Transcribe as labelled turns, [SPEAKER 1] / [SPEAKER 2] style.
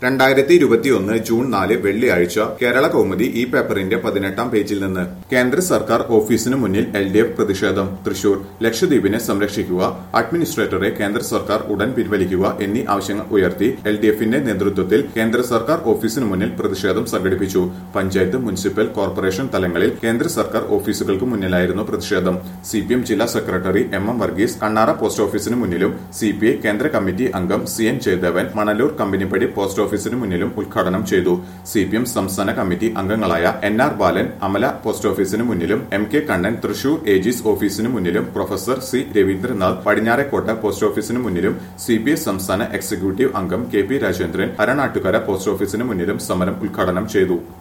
[SPEAKER 1] രണ്ടായിരത്തി ഇരുപത്തിയൊന്ന് ജൂൺ നാല് വെള്ളിയാഴ്ച കേരള കൗമുദി ഈ പേപ്പറിന്റെ പതിനെട്ടാം പേജിൽ നിന്ന് കേന്ദ്ര സർക്കാർ ഓഫീസിനു മുന്നിൽ എൽ ഡി എഫ് പ്രതിഷേധം തൃശൂർ ലക്ഷദ്വീപിനെ സംരക്ഷിക്കുക അഡ്മിനിസ്ട്രേറ്ററെ കേന്ദ്ര സർക്കാർ ഉടൻ പിൻവലിക്കുക എന്നീ ആവശ്യങ്ങൾ ഉയർത്തി എൽ ഡി എഫിന്റെ നേതൃത്വത്തിൽ കേന്ദ്ര സർക്കാർ ഓഫീസിനു മുന്നിൽ പ്രതിഷേധം സംഘടിപ്പിച്ചു പഞ്ചായത്ത് മുനിസിപ്പൽ കോർപ്പറേഷൻ തലങ്ങളിൽ കേന്ദ്ര സർക്കാർ ഓഫീസുകൾക്ക് മുന്നിലായിരുന്നു പ്രതിഷേധം സി പി എം ജില്ലാ സെക്രട്ടറി M M Varghese Kannara post ഓഫീസിന് മുന്നിലും സി പി ഐ കേന്ദ്ര കമ്മിറ്റി അംഗം C N Jayadevan Manalur Kampanippadi post ഓഫീസിന് മുന്നിലും ഉദ്ഘാടനം ചെയ്തു സി പി എം സംസ്ഥാന കമ്മിറ്റി അംഗങ്ങളായ N R Balan Amala post ഓഫീസിന് മുന്നിലും M K Kannan Thrissur AG's ഓഫീസിന് മുന്നിലും professor C Raveendranath Padinjarekotta post ഓഫീസിന് മുന്നിലും സി പി ഐ സംസ്ഥാന എക്സിക്യൂട്ടീവ് അംഗം K P Rajendran Aranattukara post ഓഫീസിന് മുന്നിലും സമരം ഉദ്ഘാടനം ചെയ്തു